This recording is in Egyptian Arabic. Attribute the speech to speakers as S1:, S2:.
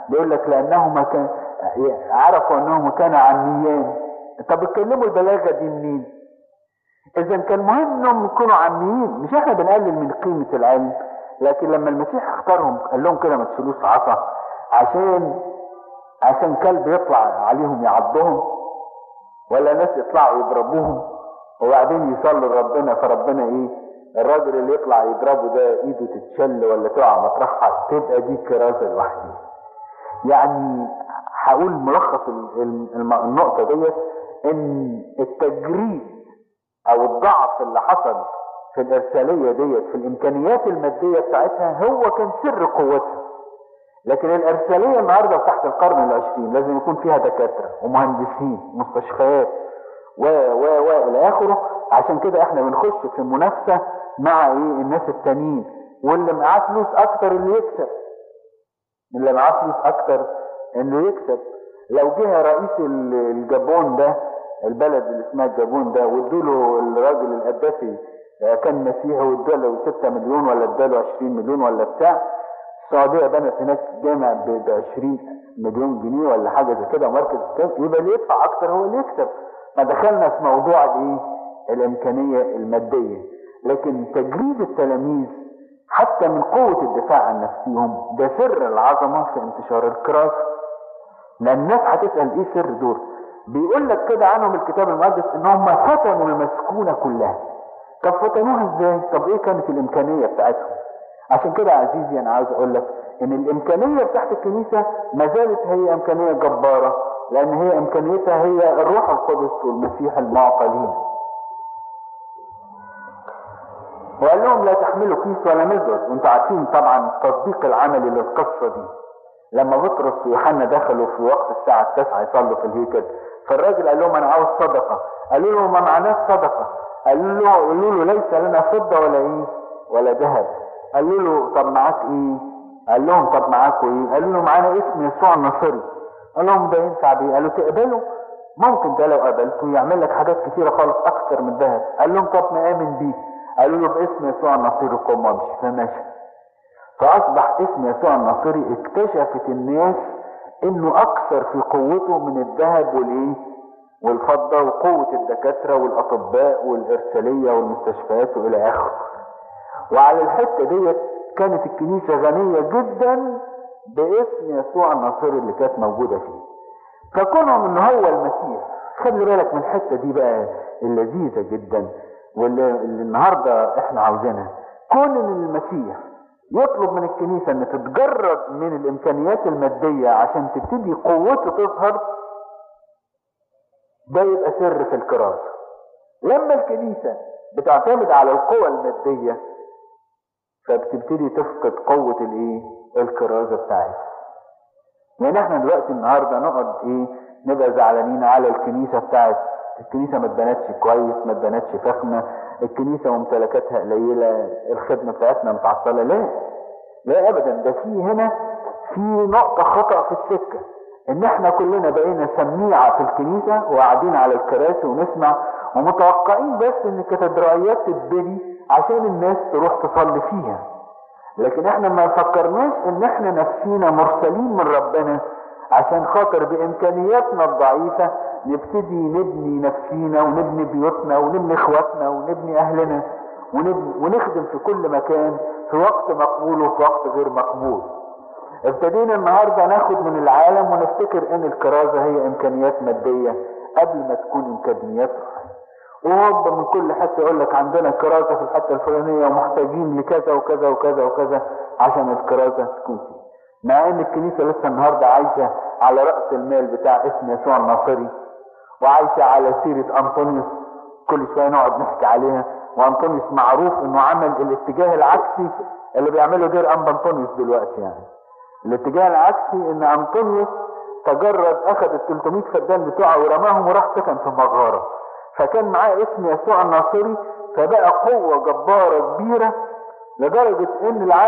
S1: بيقول لك لانهما كان عرفوا انهم كانوا عميان طب اتكلموا البلاغه دي منين اذا كان مهم انهم يكونوا عاميين مش احنا بنقلل من قيمه العلم لكن لما المسيح اختارهم قال لهم كده ما تشيلوش عصا عشان عشان كلب يطلع عليهم يعضهم ولا ناس يطلعوا يضربوهم وبعدين يصلوا لربنا فربنا ايه الراجل اللي يطلع يضربه ده ايده تتشل ولا تقع مطرحها تبقى دي كرازه لوحدها يعني هقول ملخص النقطه ديت ان التجريد او الضعف اللي حصل في الارساليه ديت في الامكانيات الماديه بتاعتها هو كان سر قوتها لكن الارساليه النهارده تحت القرن العشرين لازم يكون فيها دكاتره ومهندسين ومستشفيات و و و الى اخره عشان كده احنا بنخش في منافسه مع ايه الناس التانيين واللي معاه فلوس اكتر اللي يكسب اللي معاه فلوس اكتر انه يكسب لو جه رئيس الجابون ده البلد اللي اسمها الجابون ده وادوا له الراجل القدافي كان مسيحي وادوا له 6 مليون ولا ادوا له 20 مليون ولا بتاع السعوديه بنت هناك جامع ب 20 مليون جنيه ولا حاجه زي كده مركز يبقى اللي يدفع اكتر هو اللي يكسب فدخلنا في موضوع الايه الامكانيه الماديه لكن تجريد التلاميذ حتى من قوه الدفاع عن نفسهم ده سر العظمه في انتشار الكراسه لان الناس هتسال ايه سر دول بيقول لك كده عنهم الكتاب المقدس ان هم فتنوا المسكونه كلها طب فتنوها ازاي طب ايه كانت الامكانيه بتاعتهم عشان كده عزيزي انا عاوز اقول لك ان الامكانيه بتاعت الكنيسه ما زالت هي امكانيه جباره لان هي امكانيتها هي الروح القدس والمسيح المعطى لينا وقال لهم لا تحملوا كيس ولا مزود وانتوا عارفين طبعا التطبيق العملي للقصه دي لما بطرس ويوحنا دخلوا في وقت الساعه 9 يصلوا في الهيكل فالراجل قال لهم انا عاوز صدقه قالوا له ما معناه صدقه قالوا له قالوا له ليس لنا فضه ولا ايه ولا ذهب قالوا له طب معاك ايه قال لهم طب معاكوا ايه قالوا له معانا اسم يسوع الناصري قال لهم ده ينفع بيه قالوا تقبلوا ممكن ده لو قبلته يعمل لك حاجات كتيره خالص اكتر من ذهب قال لهم طب نامن بيه قالوا له باسم يسوع الناصري قم وامشي فمشى فاصبح اسم يسوع الناصري اكتشفت الناس انه اكثر في قوته من الذهب والايه والفضه وقوه الدكاتره والاطباء والارساليه والمستشفيات والى اخره وعلى الحته ديت كانت الكنيسه غنيه جدا باسم يسوع الناصري اللي كانت موجوده فيه فكونهم ان هو المسيح خلي بالك من الحته دي بقى اللذيذه جدا واللي اللي النهارده احنا عاوزينها كون ان المسيح يطلب من الكنيسه ان تتجرد من الامكانيات الماديه عشان تبتدي قوته تظهر ده يبقى سر في الكراسه لما الكنيسه بتعتمد على القوى الماديه فبتبتدي تفقد قوه الايه الكرازه بتاعتها يعني احنا دلوقتي النهارده نقعد ايه نبقى زعلانين على الكنيسه بتاعت الكنيسه ما اتبنتش كويس ما اتبنتش فخمه الكنيسه ممتلكاتها قليله الخدمه بتاعتنا متعطله ليه؟ لا ابدا ده في هنا في نقطه خطا في السكه ان احنا كلنا بقينا سميعه في الكنيسه وقاعدين على الكراسي ونسمع ومتوقعين بس ان الكاتدرائيات تتبني عشان الناس تروح تصلي فيها لكن احنا ما فكرناش ان احنا نفسينا مرسلين من ربنا عشان خاطر بامكانياتنا الضعيفه نبتدي نبني نفسينا ونبني بيوتنا ونبني اخواتنا ونبني اهلنا ونبني ونخدم في كل مكان في وقت مقبول وفي وقت غير مقبول ابتدينا النهارده ناخد من العالم ونفتكر ان الكرازه هي امكانيات ماديه قبل ما تكون امكانيات وهوب من كل حته يقول لك عندنا كرازه في الحته الفلانيه ومحتاجين لكذا وكذا وكذا وكذا عشان الكرازه تكون فيه مع ان الكنيسه لسه النهارده عايشه على راس المال بتاع اسم يسوع الناصري وعايشه على سيره انطونيوس كل شويه نقعد نحكي عليها وانطونيوس معروف انه عمل الاتجاه العكسي اللي بيعمله دير ام انطونيوس دلوقتي يعني الاتجاه العكسي ان انطونيوس تجرد اخذ ال 300 فدان بتوعه ورماهم وراح سكن في مغاره فكان معاه اسم يسوع الناصري فبقى قوه جباره كبيره لدرجه ان العالم